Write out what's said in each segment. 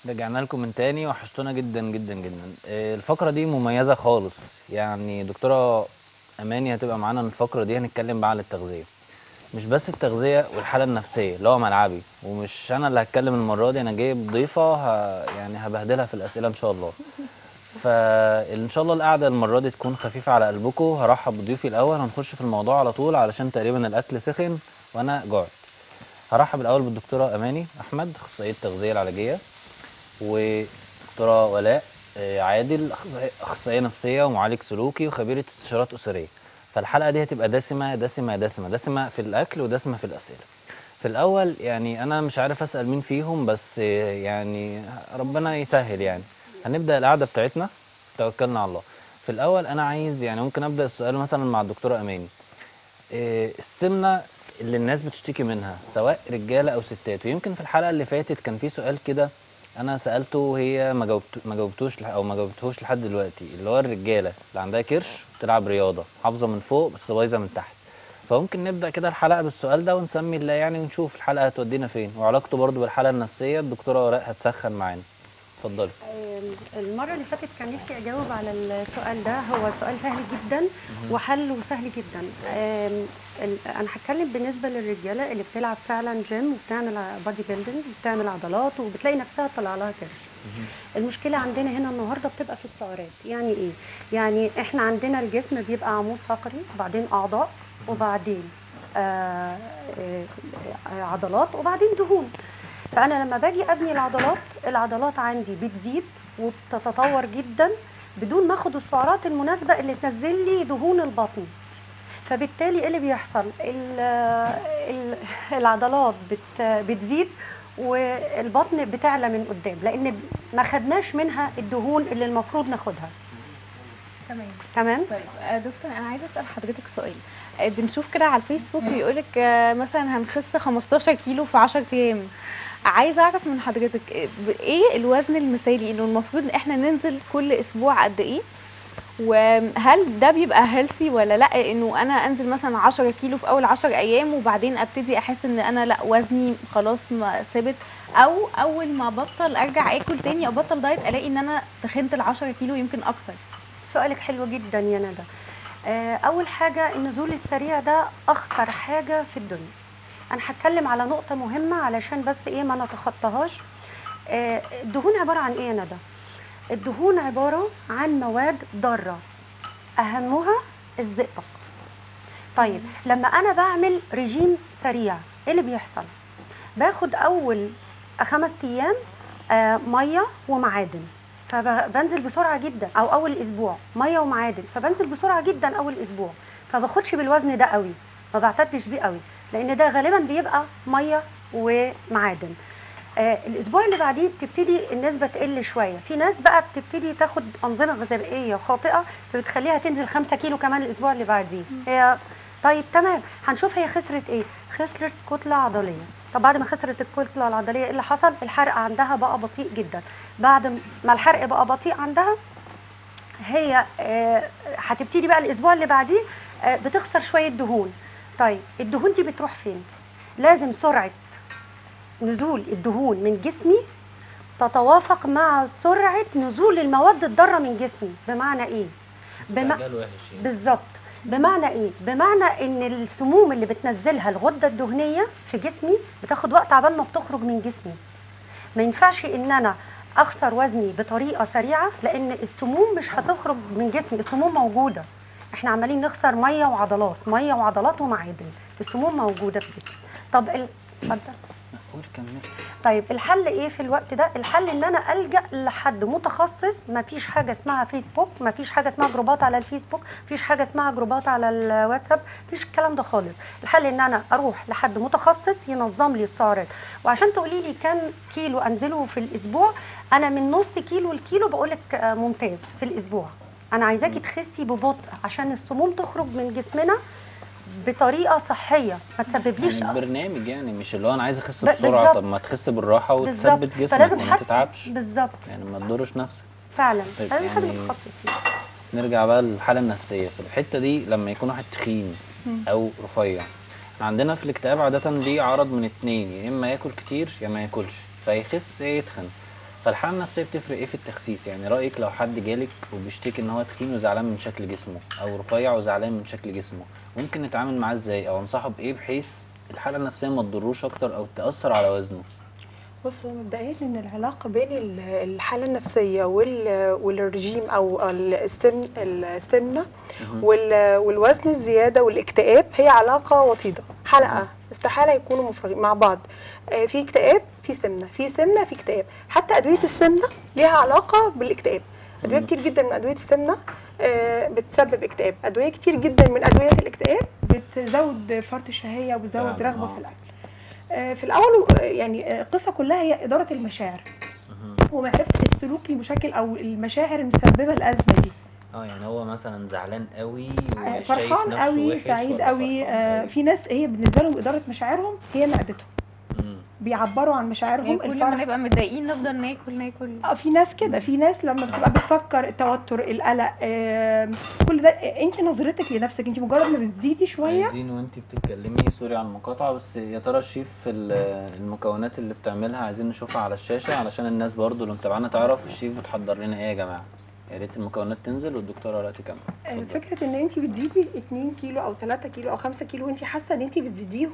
رجعنا لكم من تاني وحشتونا جدا جدا جدا آه، الفقرة دي مميزة خالص يعني دكتورة أماني هتبقى معانا الفقرة دي هنتكلم بقى عن التغذية مش بس التغذية والحالة النفسية اللي هو ملعبي ومش أنا اللي هتكلم المرة دي أنا جايب ضيفة ه... يعني هبهدلها في الأسئلة إن شاء الله فإن شاء الله القعدة المرة دي تكون خفيفة على قلبكم هرحب بضيوفي الأول هنخش في الموضوع على طول علشان تقريبا الأكل سخن وأنا جوعت هرحب الأول بالدكتورة أماني أحمد أخصائية التغذية العلاجية ودكتورة ولاء آه، عادل أخصائي- أخصائية نفسية ومعالج سلوكي وخبيرة استشارات أسرية فالحلقة دي هتبقى دسمة دسمة دسمة دسمة في الأكل ودسمة في الأسئلة في الأول يعني أنا مش عارف أسأل مين فيهم بس آه، يعني ربنا يسهل يعني هنبدأ القعدة بتاعتنا توكلنا على الله في الأول أنا عايز يعني ممكن أبدأ السؤال مثلا مع الدكتورة أماني إيه، السمنه اللي الناس بتشتكي منها سواء رجاله او ستات ويمكن في الحلقه اللي فاتت كان في سؤال كده انا سالته وهي ما جاوبت ما جاوبتوش لح- او ما جاوبتهوش لحد دلوقتي اللي هو الرجاله اللي عندها كرش بتلعب رياضه حافظه من فوق بس بايظه من تحت فممكن نبدا كده الحلقه بالسؤال ده ونسمي الله يعني ونشوف الحلقه هتودينا فين وعلاقته برضو بالحاله النفسيه الدكتوره وراء هتسخن معانا اتفضلي آم، المرة اللي فاتت كان نفسي أجاوب على السؤال ده هو سؤال سهل جدا وحله سهل جدا آم، ال- أنا هتكلم بالنسبة للرجالة اللي بتلعب فعلا جيم وبتعمل بادي بيلدينج وبتعمل عضلات وبتلاقي نفسها طلع لها كرش المشكلة عندنا هنا النهاردة بتبقى في السعرات يعني إيه؟ يعني إحنا عندنا الجسم بيبقى عمود فقري وبعدين أعضاء وبعدين آه آه آه، عضلات وبعدين دهون فانا لما باجي ابني العضلات العضلات عندي بتزيد وبتتطور جدا بدون ما اخد السعرات المناسبه اللي تنزل لي دهون البطن فبالتالي ايه اللي بيحصل ال- ال- العضلات بت بتزيد والبطن بتعلى من قدام لان ما خدناش منها الدهون اللي المفروض ناخدها تمام تمام طيب آه، دكتور انا عايزه اسال حضرتك سؤال آه، بنشوف كده على الفيسبوك بيقولك آه، مثلا هنخس 15 كيلو في 10 ايام عايزه اعرف من حضرتك آه، ب- ايه الوزن المثالي انه المفروض ان احنا ننزل كل اسبوع قد ايه وهل ده بيبقى هيلثي ولا لا انه انا انزل مثلا 10 كيلو في اول 10 ايام وبعدين ابتدي احس ان انا لا وزني خلاص ما ثابت او اول ما ابطل ارجع اكل تاني او ابطل دايت الاقي ان انا تخنت ال 10 كيلو يمكن اكتر سؤالك حلو جدا يا ندى آه، اول حاجه النزول السريع ده اخطر حاجه في الدنيا انا هتكلم على نقطه مهمه علشان بس ايه ما نتخطاهاش آه، الدهون عباره عن ايه يا ندى الدهون عباره عن مواد ضاره اهمها الزئبق طيب لما انا بعمل رجيم سريع ايه اللي بيحصل باخد اول خمس ايام آه، ميه ومعادن فبنزل بسرعه جدا او اول اسبوع ميه ومعادن فبنزل بسرعه جدا اول اسبوع فباخدش بالوزن ده قوي ما بعتدش بيه قوي لان ده غالبا بيبقى ميه ومعادن آه الاسبوع اللي بعديه بتبتدي النسبه تقل شويه في ناس بقى بتبتدي تاخد انظمه غذائيه خاطئه فبتخليها تنزل 5 كيلو كمان الاسبوع اللي بعديه هي طيب تمام هنشوف هي خسرت ايه خسرت كتله عضليه طب بعد ما خسرت الكتله العضليه ايه اللي حصل الحرق عندها بقى بطيء جدا بعد ما الحرق بقى بطيء عندها هي آه، هتبتدي بقى الاسبوع اللي بعديه آه، بتخسر شويه دهون طيب الدهون دي بتروح فين لازم سرعه نزول الدهون من جسمي تتوافق مع سرعه نزول المواد الضاره من جسمي بمعنى ايه بما... استعجال وحش يعني. بالظبط بمعنى ايه بمعنى ان السموم اللي بتنزلها الغده الدهنيه في جسمي بتاخد وقت عبال ما بتخرج من جسمي ما ينفعش ان انا اخسر وزني بطريقه سريعه لان السموم مش هتخرج من جسمي السموم موجوده احنا عمالين نخسر ميه وعضلات ميه وعضلات ومعادن السموم موجوده في جسمي طب ال... اتفضل قول كمل طيب الحل ايه في الوقت ده الحل ان انا الجا لحد متخصص ما فيش حاجه اسمها فيسبوك ما فيش حاجه اسمها جروبات على الفيسبوك ما فيش حاجه اسمها جروبات على الواتساب ما فيش الكلام ده خالص الحل ان انا اروح لحد متخصص ينظم لي السعرات وعشان تقولي لي كام كيلو انزله في الاسبوع انا من نص كيلو لكيلو بقول لك ممتاز في الاسبوع انا عايزاكي تخسي ببطء عشان السموم تخرج من جسمنا بطريقه صحيه ما تسببليش يعني برنامج يعني مش اللي هو انا عايز اخس ب- بسرعه بالظبط. طب ما تخس بالراحه بالظبط وتثبت جسمك فلازم وما حد تتعبش بالظبط يعني ما تضرش نفسك فعلا طيب لازم حد يعني- متخصص فيه. نرجع بقى للحاله النفسيه في الحته دي لما يكون واحد تخين او رفيع عندنا في الاكتئاب عاده دي عرض من اتنين يا اما ياكل كتير يا ما ياكلش فيخس يا يتخن فالحاله النفسيه بتفرق ايه في التخسيس يعني رايك لو حد جالك وبيشتكي ان هو تخين وزعلان من شكل جسمه او رفيع وزعلان من شكل جسمه ممكن نتعامل معاه ازاي او انصحه بايه بحيث الحاله النفسيه ما تضروش اكتر او تاثر على وزنه بص هو مبدئيا ان العلاقه بين ال- الحاله النفسيه وال- والرجيم او السن السمنه وال- والوزن الزياده والاكتئاب هي علاقه وطيده حلقه استحاله يكونوا مفرغين مع بعض آه، في اكتئاب في سمنه في سمنه في اكتئاب حتى ادويه السمنه ليها علاقه بالاكتئاب ادويه مم. كتير جدا من ادويه السمنه آه، بتسبب اكتئاب ادويه كتير جدا من ادويه الاكتئاب بتزود فرط الشهيه وبتزود فعلاً، رغبه آه. في الاكل آه، في الاول آه، يعني آه، القصه كلها هي اداره المشاعر ومعرفه السلوك المشكل او المشاعر المسببه الازمه دي اه يعني هو مثلا زعلان قوي آه، وشايف فرحان نفسه قوي وحش سعيد ولا قوي فرحان آه، قوي؟ في ناس هي بالنسبه لهم اداره مشاعرهم هي معدتهم مم. بيعبروا عن مشاعرهم يعني كل ما الفرح نبقى متضايقين نفضل ناكل ناكل اه في ناس كده في ناس لما بتبقى بتفكر التوتر القلق آه، كل ده انت نظرتك لنفسك انت مجرد ما بتزيدي شويه عايزين وانت بتتكلمي سوري على المقاطعه بس يا ترى الشيف ال- المكونات اللي بتعملها عايزين نشوفها على الشاشه علشان الناس برضو اللي متابعانا تعرف الشيف بتحضر لنا ايه يا جماعه يا ريت المكونات تنزل والدكتوره ولا تكمل آه، اتفضل. فكره ان انت بتزيدي 2 كيلو او 3 كيلو او 5 كيلو وانت حاسه ان انت بتزيديهم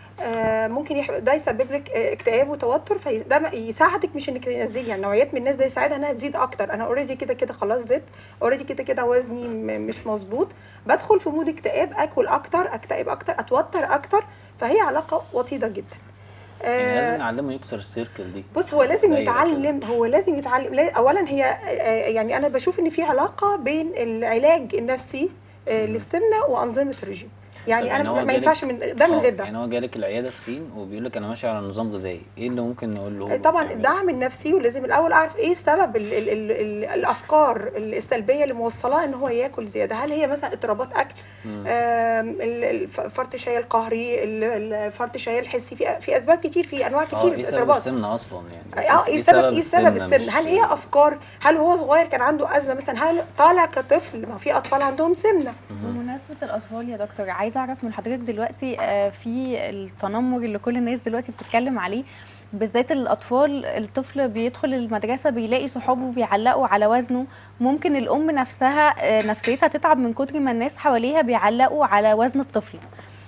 آه، ممكن يح... ده يسبب لك آه، اكتئاب وتوتر فده ما- يساعدك مش انك تنزلي يعني نوعيات من الناس ده يساعدها انها تزيد اكتر انا اوريدي كده كده خلاص زدت اوريدي كده كده وزني م... مش مظبوط بدخل في مود اكتئاب اكل اكتر اكتئب اكتر اتوتر اكتر فهي علاقه وطيده جدا يعني آه، لازم نعلمه يكسر السيركل دي بص هو لازم دايرة يتعلم هو لازم يتعلم لا- اولا هي آه، يعني انا بشوف ان في علاقه بين العلاج النفسي آه، مم. للسمنه وانظمه الرجيم طب يعني يعني انا هو ما جالك- ينفعش من ده من آه، غير ده يعني هو جالك العياده تخين وبيقول لك انا ماشي على نظام غذائي ايه اللي ممكن نقول له طبعا يعمله؟ الدعم النفسي ولازم الاول اعرف ايه سبب ال ال ال ال الافكار السلبيه اللي موصلاه ان هو ياكل زياده هل هي مثلا اضطرابات اكل مم. آم، ال- ال- فرط الشهيه القهري ال- ال- فرط الشهيه الحسي في في اسباب كتير في انواع اه كتير ايه سبب اضطرابات السمنه اصلا يعني اه ايه سبب ايه سبب السمنه مش- هل هي افكار هل هو صغير كان عنده ازمه مثلا هل طالع كطفل ما في اطفال عندهم سمنه مهم. بمناسبة الأطفال يا دكتور عايزة أعرف من حضرتك دلوقتي آه، في التنمر اللي كل الناس دلوقتي بتتكلم عليه بالذات الأطفال الطفل بيدخل المدرسة بيلاقي صحابه بيعلقوا على وزنه ممكن الأم نفسها آه، نفسيتها تتعب من كتر ما الناس حواليها بيعلقوا على وزن الطفل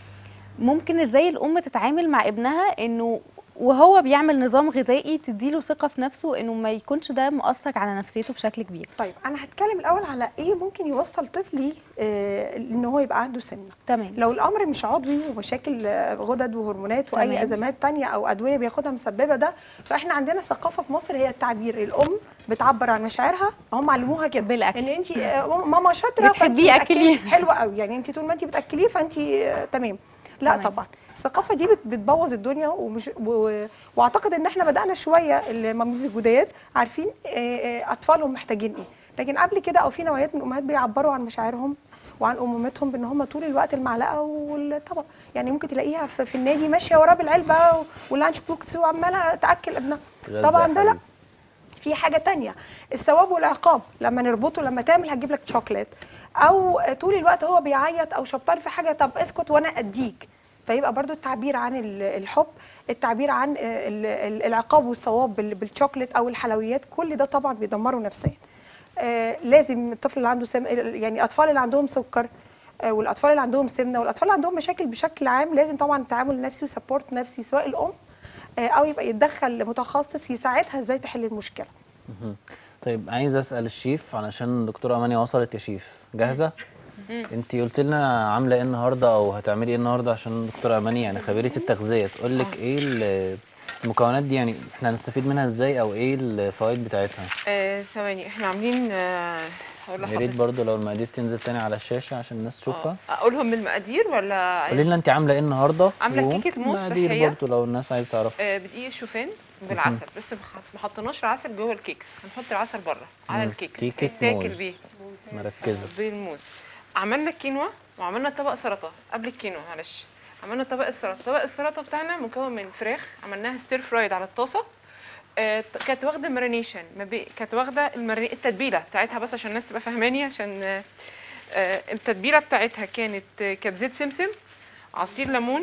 ممكن ازاي الأم تتعامل مع ابنها إنه وهو بيعمل نظام غذائي تديله ثقة في نفسه إنه ما يكونش ده مؤثر على نفسيته بشكل كبير طيب انا هتكلم الاول على ايه ممكن يوصل طفلي آه ان هو يبقى عنده سمنه تمام لو الامر مش عضوي ومشاكل آه، غدد وهرمونات واي تمام. ازمات تانية او ادويه بياخدها مسببه ده فاحنا عندنا ثقافه في مصر هي التعبير الام بتعبر عن مشاعرها هم علموها كده بالأكل. ان انت ماما شاطره بتحبيه فأنتي أكليه. بتأكليه. حلوه قوي يعني انت طول ما انت بتاكليه فانت آه، تمام لا تمام. طبعا الثقافه دي بت- بتبوظ الدنيا ومش و... واعتقد ان احنا بدانا شويه الماميز الجداد عارفين آه، آه، اطفالهم محتاجين ايه لكن قبل كده او في نوعيات من الامهات بيعبروا عن مشاعرهم وعن امومتهم بان هم طول الوقت المعلقه والطبق يعني ممكن تلاقيها في, في النادي ماشيه وراه بالعلبه واللانش بوكس وعماله تاكل ابنها غزة طبعا يا ده لا حبيبي. في حاجة تانية الثواب والعقاب لما نربطه لما تعمل هتجيب لك شوكليت او طول الوقت هو بيعيط او شبطان في حاجة طب اسكت وانا اديك فيبقى برضو التعبير عن ال- الحب التعبير عن ال- ال- العقاب والثواب بال- بالشوكليت او الحلويات كل ده طبعا بيدمره نفسيا آه، لازم الطفل اللي عنده سم... يعني الاطفال اللي عندهم سكر آه، والاطفال اللي عندهم سمنه والاطفال اللي عندهم مشاكل بشكل عام لازم طبعا التعامل نفسي وسبورت نفسي سواء الام آه، او يبقى يتدخل متخصص يساعدها ازاي تحل المشكله مهم. طيب عايز اسال الشيف علشان الدكتوره امانيه وصلت يا شيف جاهزه انت قلت لنا عامله ايه النهارده او هتعملي ايه النهارده عشان الدكتوره اماني يعني خبيره التغذيه تقول لك ايه ال- المكونات دي يعني احنا هنستفيد منها ازاي او ايه الفوائد بتاعتها آه، ثواني احنا عاملين آه، هقول يا ريت لحضرتك برضو لو المقادير تنزل تاني على الشاشه عشان الناس تشوفها آه، اقولهم بالمقادير ولا قولي لنا انت عامله ايه النهارده عاملة كيكة موز ومقادير صحية. برضو لو الناس عايزه تعرف آه، بدقيق الشوفان بالعسل بس ما حط- ما حطيناش العسل جوه الكيكس هنحط العسل بره على مم، الكيكس كيكة تاكل موز. بيه مركزه بالموز عملنا الكينوا وعملنا طبق سلطه قبل الكينوا معلش عملنا طبق السلطه طبق السلطه بتاعنا مكون من فراخ عملناها ستير فرايد على الطاسه آه، كانت واخده مارينيشن ما بي... كانت واخده المري... التتبيله بتاعتها بس عشان الناس تبقى فاهماني عشان آه، آه، التتبيله بتاعتها كانت آه، كانت زيت سمسم عصير ليمون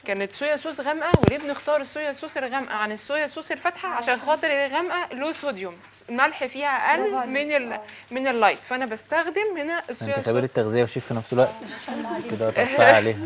كانت صويا صوص غامقه وليه بنختار الصويا صوص الغامقه عن الصويا صوص الفاتحه عشان خاطر الغامقه له صوديوم الملح فيها برافو اقل عليك. من ال من اللايت فانا بستخدم هنا الصويا انت خبير صوص التغذيه وشيف في نفس الوقت كده هتقطعي عليها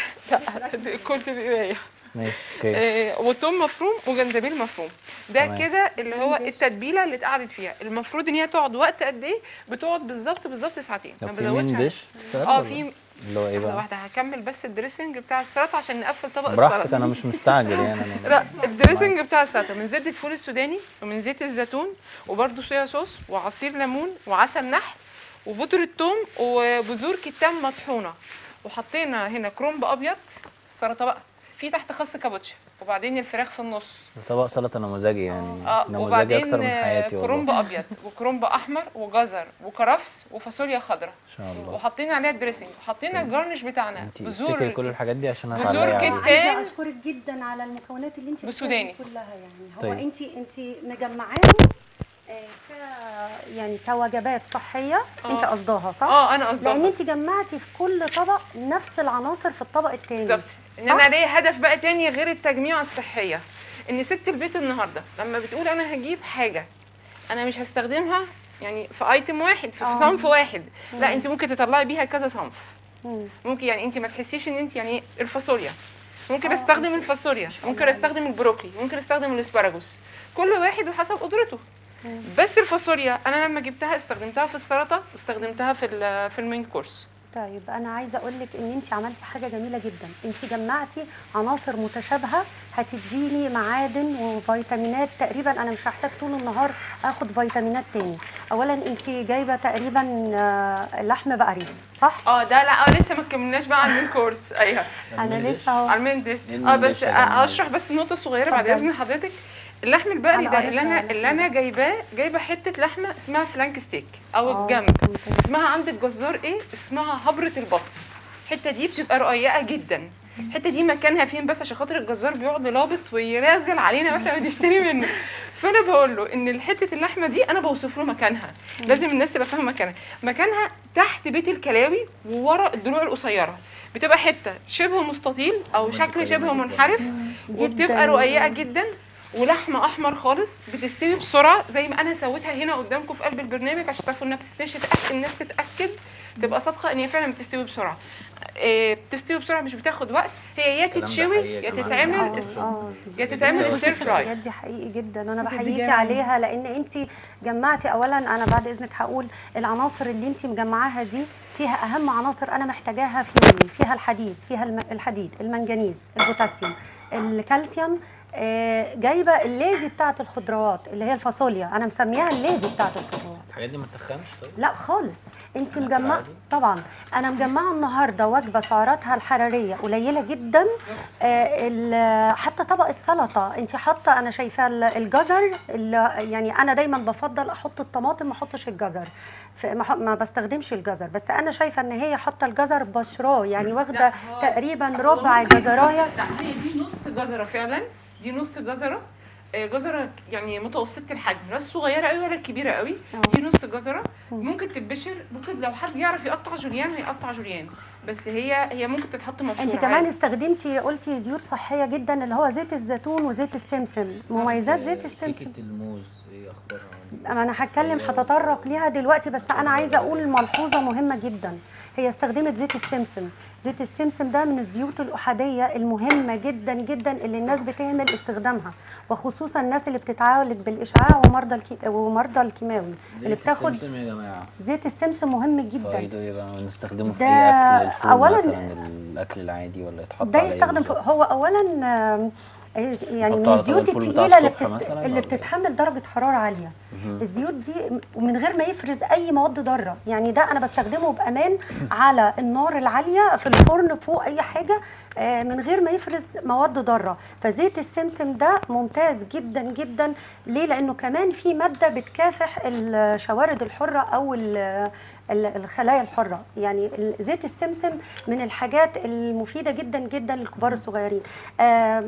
كل بقرايه ماشي اوكي آه، وتوم مفروم وجنزبيل مفروم ده تمام. كده اللي هو التتبيله اللي اتقعدت فيها المفروض ان هي تقعد وقت قد ايه بتقعد بالظبط بالظبط ساعتين طب ما في بزودش مين عليها. ديش تسأل اه ولا؟ في اللي هو ايه واحده بقى واحده هكمل بس الدريسنج بتاع السلطه عشان نقفل طبق براحتك السلطه انا مش مستعجل يعني انا لا الدريسنج بتاع السلطه من زبده الفول السوداني ومن زيت الزيتون وبرده صويا صوص وعصير ليمون وعسل نحل وبودره ثوم وبذور كتان مطحونه وحطينا هنا كرنب ابيض السلطه بقى في تحت خس كابوتشا وبعدين الفراخ في النص طبق سلطه نموذجي يعني اه نموذجي وبعدين اكتر من حياتي آه، كرنب والله ابيض وكرنب احمر وجزر وكرفس وفاصوليا خضراء ان شاء الله وحطينا عليها الدريسنج وحطينا الجارنش بتاعنا انت بذور افتكري كل الحاجات دي عشان بذور هتعلقي كده. عليها عايزه اشكرك جدا على المكونات اللي انت بسوداني. بتقولي كلها يعني هو طيب. انت انت مجمعاهم آه، ك يعني كوجبات صحيه انت آه. قصداها صح؟ اه انا لان قصدها انت جمعتي في كل طبق نفس العناصر في الطبق التاني بالظبط ان انا ليا هدف بقى تاني غير التجميعه الصحيه ان ست البيت النهارده لما بتقول انا هجيب حاجه انا مش هستخدمها يعني في ايتم واحد في, في آه. صنف واحد لا انت ممكن تطلعي بيها كذا صنف مم. ممكن يعني انت ما تحسيش ان انت يعني الفاصوليا ممكن آه. استخدم الفاصوليا ممكن استخدم البروكلي ممكن استخدم الاسبراجوس كل واحد وحسب قدرته بس الفاصوليا انا لما جبتها استخدمتها في السلطه واستخدمتها في ال- في المين كورس طيب انا عايزه اقول لك ان انت عملتي حاجه جميله جدا انت جمعتي عناصر متشابهه هتديني معادن وفيتامينات تقريبا انا مش هحتاج طول النهار اخد فيتامينات تاني اولا انت جايبه تقريبا آه، لحم بقري صح اه ده لا اه لسه ما كملناش بقى على المين كورس ايوه انا لسه اهو على المين ديش إيه اه المين بس ديش يا جماعة؟ اشرح بس نقطه صغيره بعد اتفضل. اذن حضرتك اللحم البقري أنا ده قريت اللي انا على اللي انا جايباه جايبه حته لحمه اسمها فلانك ستيك او آه، الجنب ممتاز. اسمها عند الجزار ايه اسمها هبره البطن الحته دي بتبقى رقيقه جدا الحته دي مكانها فين بس عشان خاطر الجزار بيقعد لابط ويرازل علينا واحنا بنشتري منه فانا بقول له ان حته اللحمه دي انا بوصف له مكانها لازم الناس تبقى فاهمه مكانها مكانها تحت بيت الكلاوي وورا الضلوع القصيره بتبقى حته شبه مستطيل او شكل شبه منحرف وبتبقى رقيقه جدا ولحمه احمر خالص بتستوي بسرعه زي ما انا سويتها هنا قدامكم في قلب البرنامج عشان تعرفوا انها بتستويش تتاكد الناس تتاكد تبقى صادقه ان هي فعلا بتستوي بسرعه إيه، بتستوي بسرعه مش بتاخد وقت هي يا الكلام ده تتشوي حقيقي يا يا جماعة. تتعمل آه، اس- آه. يا تتعمل ستير فراي الحاجات دي حقيقي جدا وانا بجد بحييكي جامد. عليها لان انت جمعتي اولا انا بعد اذنك هقول العناصر اللي انت مجمعاها دي فيها اهم عناصر انا محتاجاها في فيها الحديد فيها الم- الحديد المنجنيز البوتاسيوم الكالسيوم آه، جايبه الليدي بتاعه الخضروات اللي هي الفاصوليا انا مسميها الليدي بتاعه الخضروات الحاجات دي ما تخنش طيب لا خالص انت الأكل مجمعه عادي؟ طبعا انا مجمعه النهارده وجبه سعراتها الحراريه قليله جدا آه، ال- حتى طبق السلطه انت حاطه انا شايفه ال- الجزر ال- يعني انا دايما بفضل احط الطماطم ما احطش الجزر ف- ما ح- ما بستخدمش الجزر بس انا شايفه ان هي حاطه الجزر بشراه يعني واخده تقريبا ربع جزرايه لا هي دي نص جزره فعلا دي نص جزره آه، جزره يعني متوسطه الحجم لا صغيره قوي ولا كبيره قوي آه. دي نص جزره ممكن تتبشر ممكن لو حد يعرف يقطع جوليان هيقطع جوليان بس هي هي ممكن تتحط مبشوره انت كمان عادي. استخدمتي قلتي زيوت صحيه جدا اللي هو زيت الزيتون وزيت السمسم مميزات زيت السمسم كيكه الموز ايه اخبارها اما انا هتكلم هتطرق ليها دلوقتي بس انا عايزه اقول ملحوظه مهمه جدا هي استخدمت زيت السمسم زيت السمسم ده من الزيوت الاحاديه المهمه جدا جدا اللي الناس بتهمل استخدامها وخصوصا الناس اللي بتتعالج بالاشعاع ومرضى الكي... ومرضى الكيماوي اللي زيت بتاخد السمسم يا جماعه زيت السمسم مهم جدا فايده ايه بقى نستخدمه في ده اي اكل الفول أولاً مثلا الاكل العادي ولا يتحط ده على إيه يستخدم في بالظبط؟ هو اولا آم، يعني من نحطه على الزيوت طبق الفول بتاع التقيله اللي, الصبح بتست... مثلاً اللي ولا؟ بتتحمل درجه حراره عاليه مهم. الزيوت دي ومن غير ما يفرز اي مواد ضاره يعني ده انا بستخدمه بامان على النار العاليه في الفرن فوق اي حاجه آه، من غير ما يفرز مواد ضاره فزيت السمسم ده ممتاز جدا جدا ليه لانه كمان في ماده بتكافح الشوارد الحره او ال- ال- الخلايا الحره يعني ال- زيت السمسم من الحاجات المفيده جدا جدا للكبار الصغيرين آه،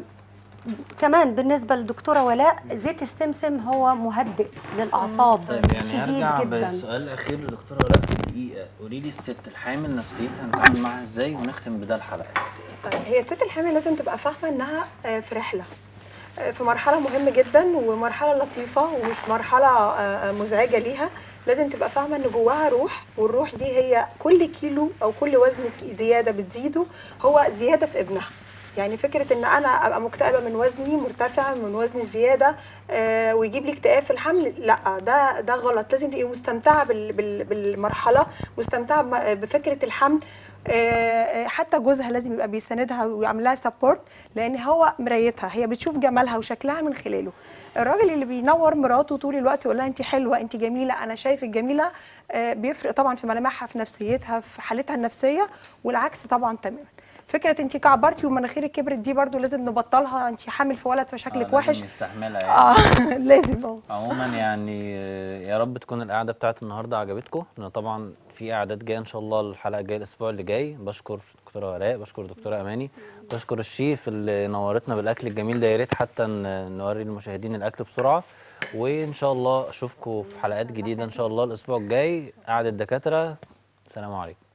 كمان بالنسبه للدكتوره ولاء زيت السمسم هو مهدئ للاعصاب طيب يعني شديد هرجع جدا بالسؤال الاخير للدكتوره ولاء في دقيقه قولي لي الست الحامل نفسيتها نتعامل معاها ازاي ونختم بده الحلقه طيب هي الست الحامل لازم تبقى فاهمه انها آه، في رحله آه، في مرحله مهمه جدا ومرحله لطيفه ومش مرحله آه، آه، مزعجه ليها لازم تبقى فاهمه ان جواها روح والروح دي هي كل كيلو او كل وزن زياده بتزيده هو زياده في ابنها يعني فكره ان انا ابقى مكتئبه من وزني مرتفع من وزني زياده آه ويجيب لي اكتئاب في الحمل لا ده ده غلط لازم تبقي مستمتعه بال بال بالمرحله مستمتعه بم- بفكره الحمل آه، آه، حتى جوزها لازم يبقى بيساندها ويعمل لها سبورت لان هو مرايتها هي بتشوف جمالها وشكلها من خلاله الراجل اللي بينور مراته طول الوقت يقول لها انت حلوه انت جميله انا شايفك جميله آه، بيفرق طبعا في ملامحها في نفسيتها في حالتها النفسيه والعكس طبعا تماما فكره انت كعبرتي ومناخيرك كبرت دي برضو لازم نبطلها انت حامل في ولد فشكلك آه، وحش لازم يستحملها يعني اه لازم اه عموما يعني آه، يا رب تكون القعده بتاعت النهارده عجبتكم لان طبعا في قعدات جايه ان شاء الله الحلقه الجايه الاسبوع اللي جاي بشكر دكتوره ولاء بشكر دكتوره اماني بشكر الشيف اللي نورتنا بالاكل الجميل ده يا ريت حتى ن- نوري المشاهدين الاكل بسرعه وان شاء الله اشوفكم في حلقات جديده ان شاء الله الاسبوع الجاي قعده دكاتره سلام عليكم